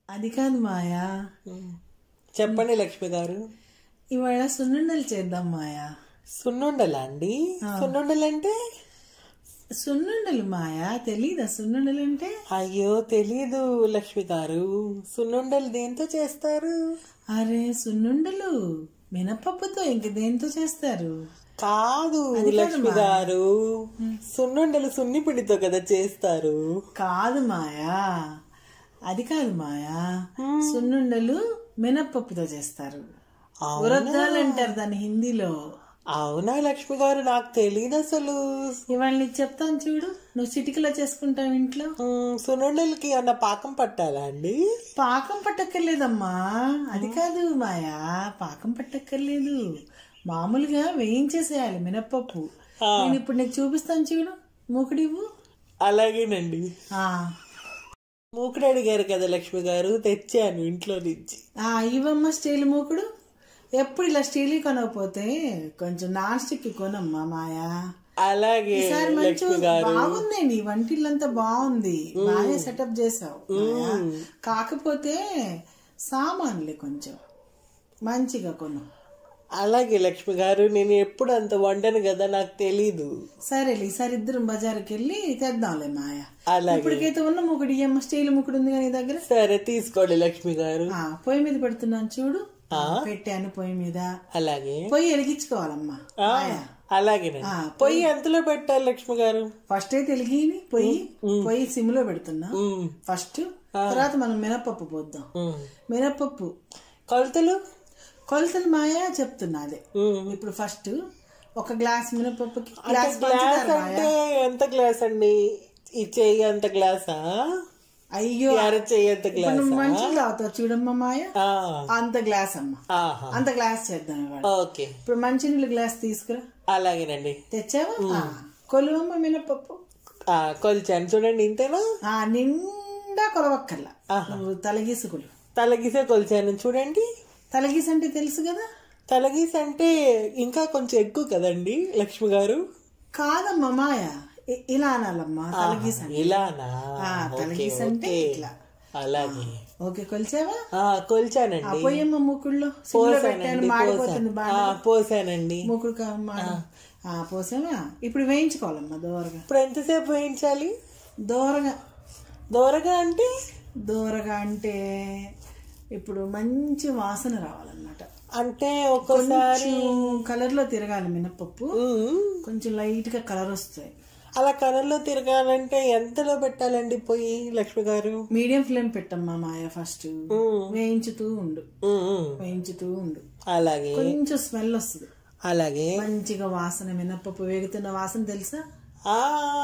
అది కాదు మాయా చెప్పండి లక్ష్మి గారు ఇవాళ సున్నుండలు చేద్దాం మాయా సున్నుండలా అండి సున్నుండలు అంటే సున్నుండలు మాయా తెలీదా సున్నుండలు అంటే అయ్యో తెలీదు లక్ష్మి గారు సున్నుండలు దేంతో చేస్తారు అరే సున్నుండలు మినపప్పుతో ఇంక దేంతో చేస్తారు కాదు లక్ష్మి గారు సున్నుండలు సున్ని పిండితో కదా చేస్తారు కాదు మాయా అది కాదు మాయా సున్నుండలు మినపప్పుతో చేస్తారు అవునా? ఉరద్దాలు అంటారు దాన్ని హిందీలో అవునా లక్ష్మి గారు నాకు తెలియదు అసలు ఇవాళ నీకు చెప్తాను చూడు నువ్వు చిటికలో చేసుకుంటావు ఇంట్లో మ్, సున్నుండలకి అన్న పాకం పట్టాలా అండి పాకం పట్టక్కర్లేదమ్మా అది కాదు మాయా పాకం పట్టక్కర్లేదు మామూలుగా వేయించేసేయాలి మినప్పప్పు నేను ఇప్పుడు నీకు చూపిస్తాను చూడు మూకుడివ్వు అలాగేనండి ఆ, మూకుడు అడిగారు కదా లక్ష్మి గారు తెచ్చాను ఇంట్లో నుంచి ఆ, ఇవ్వమ్మా స్టీల్ మూకుడు ఎప్పుడు ఇలా స్టీల్ కొనకపోతే కొంచెం నాన్ స్టిక్ కొనమ్మా మాయా అలాగే ఈసారి మంచి లక్ష్మి గారు బాగుంది నీ వంటిల్లంతా బాగుంది బాగా సెటప్ చేసావు మాయా. కాకపోతే సామాన్లే కొంచెం మంచిగా కొను అలాగే లక్ష్మి గారు నేను ఎప్పుడు అంత వండను కదా నాకు తెలీదు సరేలే ఈసారి ఇద్దరం బజార్కి వెళ్ళి తెద్దాంలే మాయ అలాగే ఇప్పటికైతే ఉన్న ముకుడు ఇయ్యమ్మ స్టీల్ ముకుడు ఉంది కానీ దగ్గర సరే తీసుకోండి లక్ష్మి గారు ఆ పొయ్యి మీద పెడుతున్నాను చూడు పెట్టాను పొయ్యి మీద అలాగే పొయ్యి వెలిగించుకోవాలమ్మా ఆ, అలాగేనండి పొయ్యి ఎంతలో పెట్టాలి లక్ష్మి గారు ఫస్ట్ అయితే వెలిగిని పొయ్యి పొయ్యి సిమ్ లో పెడుతున్నా మ్, ఫస్ట్ తర్వాత మనం మినపప్పు పోద్దాం మ్. మినపప్పు కొలతలు కొలతలు మాయా చెప్తున్నా అదే మ్. ఇప్పుడు ఫస్ట్ ఒక గ్లాస్ మినపప్పుకి అంటే గ్లాస్ గ్లాస్ పంచదార మాయా అంటే ఎంత గ్లాస్ అండి ఈ చెయ్యి అంత గ్లాసా అయ్యో ఈ అర చెయ్యి అంత ఇప్పుడు గ్లాసా నువ్వు మంచిగా తాగుతావు చూడమ్మా మాయ ఆ, అంత గ్లాస్ అమ్మా ఆహా అంత గ్లాస్ చేద్దాం ఇవాళ ఓకే ఇప్పుడు మంచినీళ్ళు గ్లాస్ తీసుకురా అలాగేనండి తెచ్చావా ఆ, కొలువమ్మ మినపప్పు ఆ, కొలిచాను చూడండి ఇంతేనా ఆ నిండా కొలవక్కర్లా నువ్వు తలగీసు కొలు తలగీసే కొలిచాను చూడండి తలగీసు అంటే తెలుసు కదా తలగీస అంటే ఇంకా కొంచెం ఎక్కువ కదండి లక్ష్మి గారు కాదమ్మా మాయ ఇ- ఇలా అనాలమ్మా తలగీసు అంటే ఇలానా ఆ, ఓకే, తలగీసు అంటే ఓకే. ఇట్లా అలాగే ఓకే కొలిచావా ఆ కొలిచానండి పోయమ్మ మూకుళ్ళో సిమ్లో పెట్టాను పోసానండి మాడిపోతుంది పోసాను బాగా ఆ, పోసానండి మూకుడు కా- మాడు ఆ, పోసావా ఇప్పుడు వేయించుకోవాలమ్మా దూరగా ఇప్పుడు ఎంతసేపు వేయించాలి దూరగా దూరగా అంటే దూరగా అంటే ఇప్పుడు మంచి వాసన రావాలన్నమాట అంటే ఒక్కోసారి కలర్ లో తిరగాలి మినపప్పు ఉమ్, కొంచెం లైట్ గా కలర్ వస్తాయి అలా కలర్లో తిరగాలంటే ఎంతలో పెట్టాలండి పోయి లక్ష్మి గారు మీడియం ఫ్లేమ్ పెట్టమ్మా మాయ ఫస్ట్ వేయించుతూ ఉండు ఉమ్, ఉమ్. వేయించుతూ ఉండు అలాగే కొంచెం స్మెల్ వస్తుంది అలాగే మంచిగా వాసన మినపప్పు వేగుతున్న వాసన తెలుసా ఆ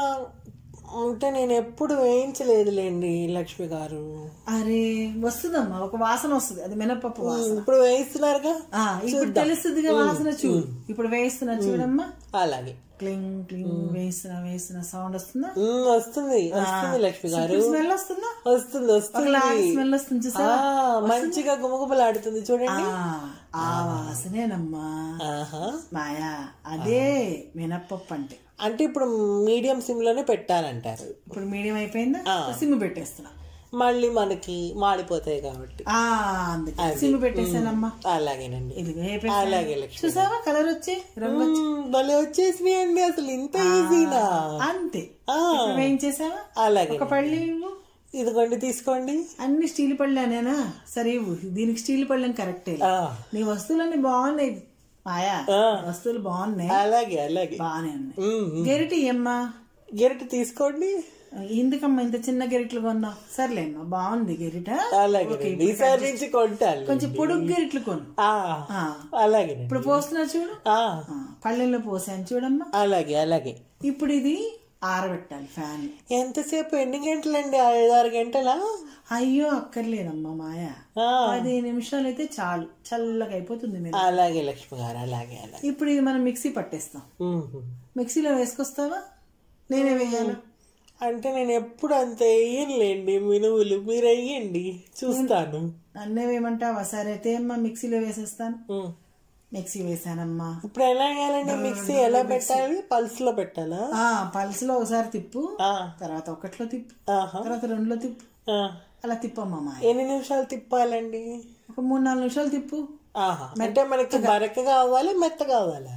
అంటే నేను ఎప్పుడు వేయించలేదులేండి లక్ష్మి గారు అరే వస్తుందమ్మా ఒక వాసన వస్తుంది అది మినపప్పు వాసన ఇప్పుడు వేయిస్తున్నారుగా ఆ, ఇప్పుడు తెలుస్తుందిగా వాసన చూడు ఇప్పుడు వేయిస్తున్నా చూడమ్మా అలాగే క్లింగ్ క్లింగ్ వేస్తున్నా వేస్తున్నా సౌండ్ వస్తుందా ఉమ్, వస్తుంది వస్తుంది లక్ష్మి గారు స్మెల్ వస్తుందా వస్తుంది వస్తుంది ఒకలాగా స్మెల్ వస్తుంది చూసా ఆ, మంచిగా గుమగుమలాడుతుంది చూడండి ఆ, ఆ వాసనేనమ్మా ఆహా మాయా అదే మినప్పప్పు అంటే అంటే ఇప్పుడు మీడియం సిమ్ లోనే పెట్టాలంటారు ఇప్పుడు మీడియం అయిపోయిందా సిమ్ పెట్టేస్తున్నా మళ్ళీ మనకి మాడిపోతాయి కాబట్టి ఆ అందుకే సిమ్ పెట్టేసానమ్మా అలాగేనండి ఇది వేపేసా. అలాగే లక్ష్మి చూసావా కలర్ వచ్చి రంగు వచ్చి మ్మ్, భలే వచ్చేసినాయండి అసలు ఇంత ఈజీనా అంతే ఆ. ఇప్పుడు వేయించేసావా అలాగే ఒక పళ్ళు ఇవ్వు ఇదిగోండి తీసుకోండి అన్ని స్టీల్ పళ్ళు అనేనా సరే ఇవ్వు దీనికి స్టీల్ పళ్ళం కరెక్టే ఆ, నీ వస్తువులన్నీ బాగున్నాయి మాయా ఆ. వస్తువులు బాగున్నాయి అలాగే అలాగే బాగానే ఉన్నాయి మ్మ్, మ్మ్. గెరిటి అమ్మా గెరటి తీసుకోండి ఎందుకమ్మా ఇంత చిన్న గెరిట్లు కొన్నావు సర్లేమ్మా బాగుంది గెరిట అలాగేనండి ఈసారి నుంచి కొంటాను కొంచెం పొడుగు గెరిట్లు కొను ఆ, ఆ, అలాగేనండి ఇప్పుడు పోస్తున్నా చూడు ఆ, ఆ, పళ్ళెంలో పోసాను చూడమ్మా అలాగే అలాగే ఇప్పుడు ఇది ఆరబెట్టాలి ఫ్యాన్ ఎంతసేపు ఎన్ని గంటలండి ఐదారు గంటలా అయ్యో అక్కర్లేదమ్మా మాయా ఆ, పది నిమిషాలు అయితే చాలు చల్లగా అయిపోతుంది మీరు అలాగే లక్ష్మి గారు అలాగే అలాగే ఇప్పుడు ఇది మనం మిక్సీ పట్టేస్తాం మ్మ్. మిక్సీలో వేసుకొస్తావా నేనే వేయాలా అంటే నేను ఎప్పుడు అంత వేయనులేండి మినువులు మీరు వేయండి చూస్తాను నన్నే వేయమంటావా సరే అయితే అమ్మా మిక్సీలో వేసేస్తాను మ్మ్. మిక్సీ వేసానమ్మా ఇప్పుడు ఎలా వేయాలండి మిక్సీ ఎలా పెట్టాలి పల్స్ లో పెట్టాలా ఆ పల్స్ లో ఒకసారి తిప్పు ఆ, తర్వాత ఒకటిలో తిప్పు ఆహా తర్వాత రెండులో తిప్పు ఆ. అలా తిప్పమ్మా మాయ ఎన్ని నిమిషాలు తిప్పాలండి ఒక మూడు నాలుగు నిమిషాలు తిప్పు ఆహా అంటే మనకి బరక కావాలి మెత్త కావాలా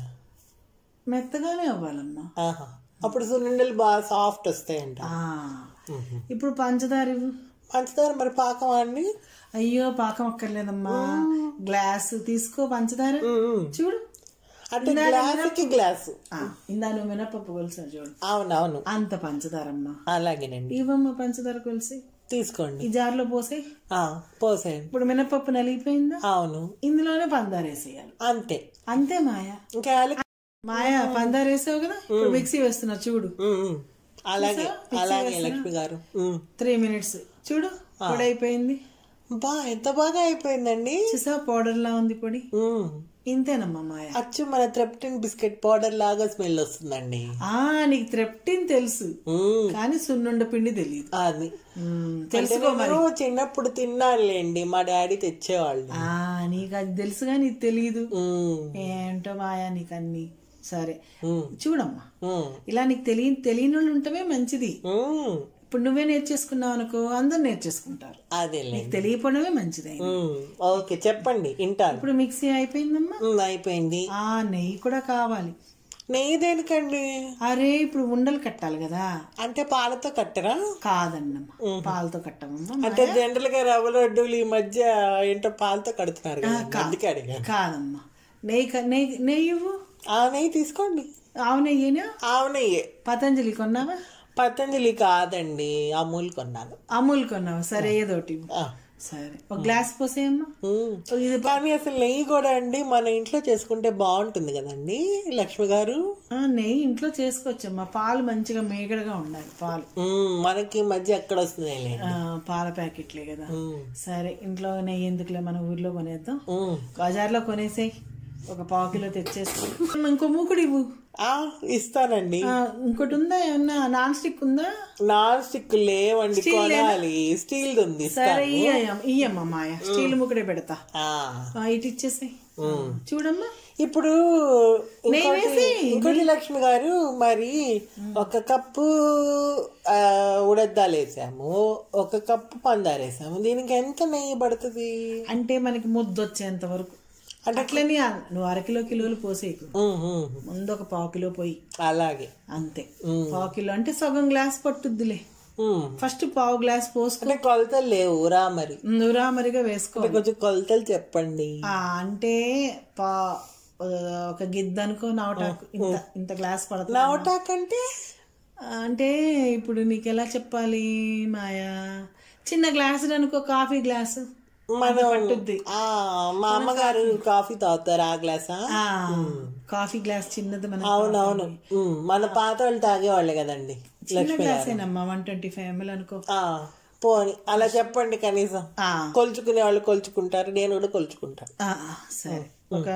మెత్తగానే అవ్వాలమ్మా ఆహా అప్పుడు సున్నుండలు బాగా సాఫ్ట్ వస్తాయంట ఆ. ఇప్పుడు పంచదార ఇవ్వు పంచదార మరి పాకం అండి అయ్యో పాకం అక్కర్లేదమ్మా గ్లాస్ తీసుకో పంచదార చూడు అంటే గ్లాసుకి గ్లాసు ఆ, ఇందా నువ్వు మినపప్పు కొలిసా చూడు అవునవును అంత పంచదారమ్మా అలాగేనండి ఇవ్వమ్మా పంచదార కొలిసి తీసుకోండి ఈ జార్లో పోసే ఆ, పోసేయండి ఇప్పుడు మినపప్పు నలిగిపోయిందా అవును ఇందులోనే పందార వేసేయాలి అంతే అంతే మాయ ఇంకా యాలక్- మాయ పందార వేసావు కదా ఇప్పుడు మిక్సీ వేస్తున్నా చూడు ఉమ్, ఉమ్. అలాగే అలాగే లక్ష్మి గారు ఉమ్. త్రీ మినిట్స్ చూడు పొడి అయిపోయింది బా ఎంత బాగా అయిపోయిందండి చూసా పౌడర్ లా ఉంది పొడి ఉమ్. ఇంతేనమ్మా మాయ అచ్చు మన త్రెప్టిన్ బిస్కెట్ పౌడర్ లాగా స్మెల్ వస్తుందండి ఆ నీకు త్రెప్టిన్ తెలుసు ఉమ్. కానీ సున్నుండ పిండి తెలియదు అది మ్మ్, అంటే తెలుసుకో మరి నేను చిన్నప్పుడు తిన్నానులేండి మా డాడీ తెచ్చేవాళ్ళు ఆ నీకు అది తెలుసు కానీ ఇది తెలియదు ఉమ్, ఏంటో మాయా నీకు అన్ని సరే ఉమ్, చూడమ్మా ఉమ్, ఇలా నీకు తెలియ తెలియని వాళ్ళు ఉంటమే మంచిది ఉమ్. ఇప్పుడు నువ్వే నేర్చేసుకున్నావు అనుకో అందరు నేర్చేసుకుంటారు అదేలే తెలియపోవడమే మంచిది ఉమ్, ఓకే చెప్పండి వింటాను ఇప్పుడు మిక్సీ అయిపోయిందమ్మా ఉమ్, అయిపోయింది ఆ నెయ్యి కూడా కావాలి నెయ్యి దేనికండి అరే ఇప్పుడు ఉండలు కట్టాలి కదా అంటే పాలతో కట్టరా కాదన్నమ్మా పాలతో కట్టమమ్మా అంటే జనరల్ గా రవ్వ లడ్డూలు ఈ మధ్య ఏంటో పాలతో కడుతున్నారు కదా అందుకే అడిగాను కాదమ్మా నెయ్యి క- నెయ్యి నెయ్యి ఇవ్వు ఆ నెయ్యి తీసుకోండి ఆవు నెయ్యినా ఆవు నెయ్యి పతంజలి కొన్నావా పతంజలి కాదండి అమూల్ కొన్నాను అమూల్ కొన్నావా సరే ఏదోటి ఇవ్వు. ఆ. సరే ఒక గ్లాస్ పోసేయమ్మా ఉమ్. ఇది కానీ అసలు నెయ్యి కూడా అండి మన ఇంట్లో చేసుకుంటే బాగుంటుంది కదండి లక్ష్మి గారు ఆ, నెయ్యి ఇంట్లో చేసుకోవచ్చమ్మా పాలు మంచిగా మేగడగా ఉండాలి పాలు ఉమ్, మనకి ఈ మధ్య ఎక్కడ వస్తున్నాయి ఆ, పాల ప్యాకెట్లే కదా ఉమ్, సరే ఇంట్లో నెయ్యి ఎందుకులే మన ఊర్లో కొనేద్దాం ఉమ్. బజార్లో కొనేసేయి ఒక పావు కిలో తెచ్చేసుకో ఇంకో మూకుడు ఇవ్వు ఆ, ఇస్తానండి ఆ, ఇంకోటి ఉందా ఏమన్నా నాన్ స్టిక్ ఉందా నాన్ స్టిక్ లేవండి కొనాలి స్టీల్ ఉంది సరే ఇయ్యమ్మ ఇయ్యమ్మ మాయ స్టీల్ ముక్కడే పెడతా ఆ. ఆ, ఇటు ఇచ్చేసాయి చూడమ్మా ఇప్పుడు ఇంకోటి ఇంకోటి లక్ష్మి గారు మరి ఒక కప్పు ఆ, ఉడద్దాలు వేసాము ఒక కప్పు పందారు వేసాము దీనికి ఎంత నెయ్యి పడుతుంది అంటే మనకి ముద్ద వచ్చేంత వరకు అంటే అట్లని ఆ- నువ్వు అరకిలో కిలోలు పోసేయకు ఉమ్, ఉమ్, ముందు ఒక పావు కిలో పోయి అలాగే అంతే పావు కిలో అంటే సగం గ్లాస్ పట్టుద్దిలే ఉమ్. ఫస్ట్ పావు గ్లాస్ పోసుకో అంటే కొలతలు లేవు రా మరి నురామరిగా వేసుకో అంటే కొంచెం కొలతలు చెప్పండి ఆ, అంటే పా ఆ, ఒక గిద్ద అనుకో నవటాకు ఇంత ఇంత గ్లాస్ పడుతుంది నవటాకంటే అంటే ఇప్పుడు నీకు ఎలా చెప్పాలి మాయా చిన్న గ్లాస్ అనుకో కాఫీ గ్లాసు మనం పట్టుద్ది ఆ, మా అమ్మగారు కాఫీ తాగుతారు ఆ గ్లాసా ఆ, కాఫీ గ్లాస్ చిన్నది మన అవునవును ఉమ్, మన పాత వాళ్ళు తాగేవాళ్ళే కదండి చిన్న గ్లాసేనమ్మా వన్ ట్వంటీ ఫైవ్ ఎంఎల్ అనుకో ఆ, పోని అలా చెప్పండి కనీసం ఆ, కొలుచుకునే వాళ్ళు కొలుచుకుంటారు నేను కూడా కొలుచుకుంటాను ఆ, ఆ, సరే ఒక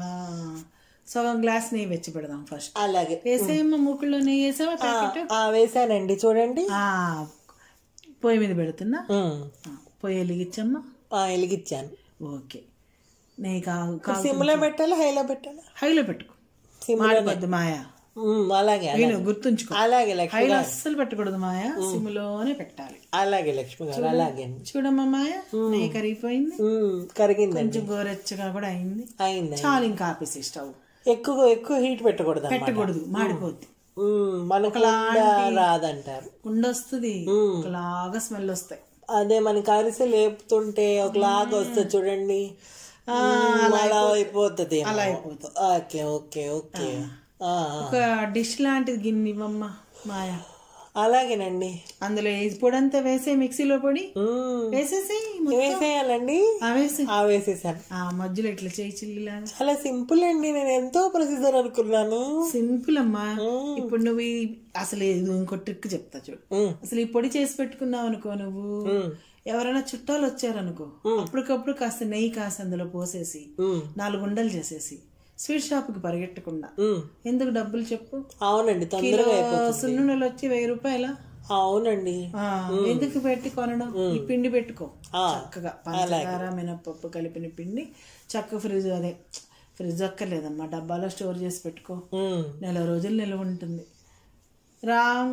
సగం గ్లాస్ నెయ్యి వెచ్చి పెడదాం ఫస్ట్ అలాగే వేసేయమ్మా మూకుల్లో నెయ్యి వేసావా ప్యాకెట్ ఆ, వేసానండి చూడండి ఆ, పొయ్యి మీద పెడుతున్నా ఉమ్, ఆ, పొయ్యి వెలిగించమ్మా ఆ, వెలిగించాను ఓకే నెయ్యి కాగు కాగు సిమ్లో పెట్టాలా హైలో పెట్టాలా హైలో పెట్టుకో సిమ్ మాడిపోద్దు మాయా ఉమ్, అలాగే అలాగే. విను గుర్తుంచుకో అలాగే లక్ష్మి హైలో అస్సలు పెట్టకూడదు మాయా సిమ్లోనే పెట్టాలి అలాగే లక్ష్మి గారు అలాగే అండి. చూడమ్మా మాయా నెయ్యి కరిగిపోయింది ఉమ్, కరిగిందండి కొంచెం గోరెచ్చగా కూడా అయింది అయింది చాలు ఇంకా ఆపేసి స్టవ్ ఎక్కువ ఎక్కువ హీట్ పెట్టకూడదు అన్నమాట. పెట్టకూడదు మాడిపోద్ది ఉమ్, మనకు ఉండ రాదంటారు ఉండొస్తుంది ఒకలాగా స్మెల్ వస్తాయి అదే మనకి అరిసె లేపుతుంటే ఒకలాగా వస్తుంది చూడండి ఉమ్, అలా అయిపోతుంది అలా అయిపోతుంది ఓకే ఓకే ఓకే ఆ, ఆ. ఒక డిష్ లాంటిది గిన్నె ఇవ్వమ్మా మాయా అలాగేనండి అందులో ఈ పొడి అంతా వేసే మిక్సీలో పొడి ఉమ్, వేసేసి వేసేయాలండి వేసి ఆ వేసేసాను ఆ మధ్యలో ఇట్లా చేయి చిల్లిలాగా చాలా సింపుల్ అండి నేను ఎంతో ప్రొసీజర్ అనుకున్నాను సింపుల్ అమ్మా ఇప్పుడు నువ్వు ఈ- అసలు ఇది ఇంకో ట్రిక్ చెప్తా చూడు ఉమ్, అసలు ఈ పొడి చేసి పెట్టుకున్నావు అనుకో నువ్వు ఉమ్, ఎవరైనా చుట్టాలు వచ్చారనుకో అప్పటికప్పుడు కాస్త నెయ్యి కాస్త అందులో పోసేసి ఉమ్, నాలుగు ఉండలు చేసేసి స్వీట్ షాప్ కి పరిగెట్టకుండా ఉమ్. ఎందుకు డబ్బులు చెప్పు అవునండి తొందరగా అయిపోతుంది సున్నుండలు వచ్చి వెయ్యి రూపాయల అవునండి ఎందుకు పెట్టి కొనడం ఈ పిండి పెట్టుకో ఆ, చక్కగా పంచదార మినపప్పు కలిపిన పిండి చక్క ఫ్రిడ్జ్ అదే ఫ్రిడ్జ్ అక్కర్లేదమ్మా డబ్బాలో స్టోర్ చేసి పెట్టుకో ఉమ్, నెల రోజులు నిల్వ ఉంటుంది రాగానే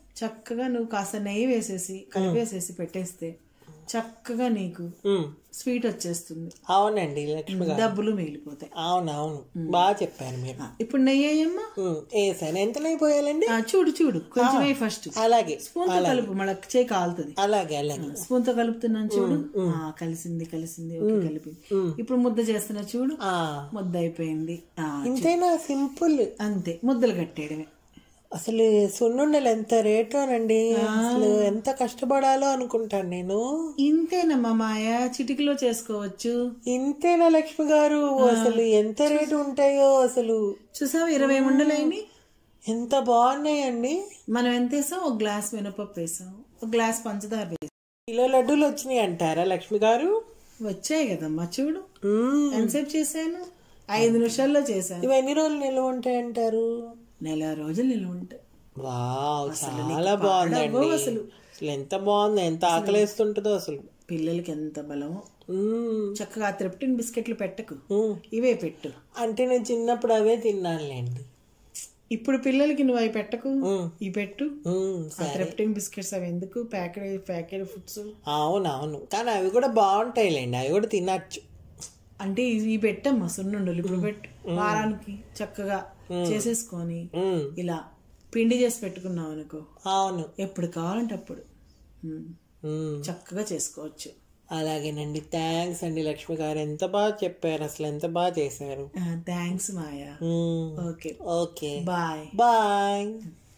చక్కగా నువ్వు కాస్త నెయ్యి వేసేసి కలిపేసేసి పెట్టేస్తే చక్కగా నీకు ఉమ్. స్వీట్ వచ్చేస్తుంది అవునండి లక్ష్మి గారు డబ్బులు మిగిలిపోతాయి అవును అవును బాగా చెప్పారు మీరు ఆ, ఇప్పుడు నెయ్యి అయ్యమ్మా ఉమ్, వేసాను ఎంత నెయ్యి పోయాలండి ఆ, చూడు చూడు కొంచెం ఫస్ట్ అలాగే స్పూన్ తో కలుపు మళ్ళీ చేయి కాలుతుంది అలాగే అలాగే స్పూన్ తో కలుపుతున్నాను చూడు ఆ, కలిసింది కలిసింది ఓకే కలిపింది ఇప్పుడు ముద్ద చేస్తున్నా చూడు ఆ, ముద్ద అయిపోయింది ఆ, ఇంతేనా సింపుల్ అంతే ముద్దలు కట్టేయడమే అసలు సున్నుండలు ఎంత రేటోనండి అసలు ఎంత కష్టపడాలో అనుకుంటాను నేను ఇంతేనమ్మా మాయ చిటికలో చేసుకోవచ్చు ఇంతేనా లక్ష్మి గారు అసలు ఎంత రేటు ఉంటాయో అసలు చూసావు ఇరవై ఉండలేని ఎంత బాగున్నాయండి మనం ఎంత వేసాం ఒక గ్లాస్ మినపప్పు వేసాం ఒక గ్లాస్ పంచదార వేసాం కిలో లడ్డూలు వచ్చినాయి అంటారా లక్ష్మి గారు వచ్చాయి కదమ్మా చూడు మ్మ్. ఎంతసేపు చేశాను ఐదు నిమిషాల్లో చేశాను ఇవి ఎన్ని రోజులు నిల్వ ఉంటాయి అంటారు నెల రోజులు నిల్వ ఉంటాయి వావ్ చాలా బాగుందండి అసలు ఎంత బాగుంది ఎంత ఆకలేస్తుంటుందో అసలు పిల్లలకి ఎంత బలమో మ్మ్. చక్కగా త్రిప్టిన్ బిస్కెట్లు పెట్టకు మ్మ్. ఇవే పెట్టు అంటే నేను చిన్నప్పుడు అవే తిన్నానులేండి ఇప్పుడు పిల్లలకి నువ్వు అవి పెట్టకు మ్మ్. ఇవి పెట్టు మ్మ్. ఆ త్రిప్టిన్ బిస్కెట్స్ అవి ఎందుకు ప్యాకెట్ ప్యాకెట్ ఫుడ్స్ అవును అవును కానీ అవి కూడా బాగుంటాయిలేండి అవి కూడా తినచ్చు అంటే ఇవి పెట్టమ్మా సున్నుండలు ఇప్పుడు పెట్టు వారానికి చక్కగా చేసేసుకొని మ్మ్. ఇలా పిండి చేసి పెట్టుకున్నావు అనుకో అవును ఎప్పుడు కావాలంటే అప్పుడు ఉమ్, మ్మ్. చక్కగా చేసుకోవచ్చు అలాగేనండి థ్యాంక్స్ అండి లక్ష్మి గారు ఎంత బాగా చెప్పారు అసలు ఎంత బాగా చేశారు థ్యాంక్స్ మాయా మ్మ్. Okay okay bye bye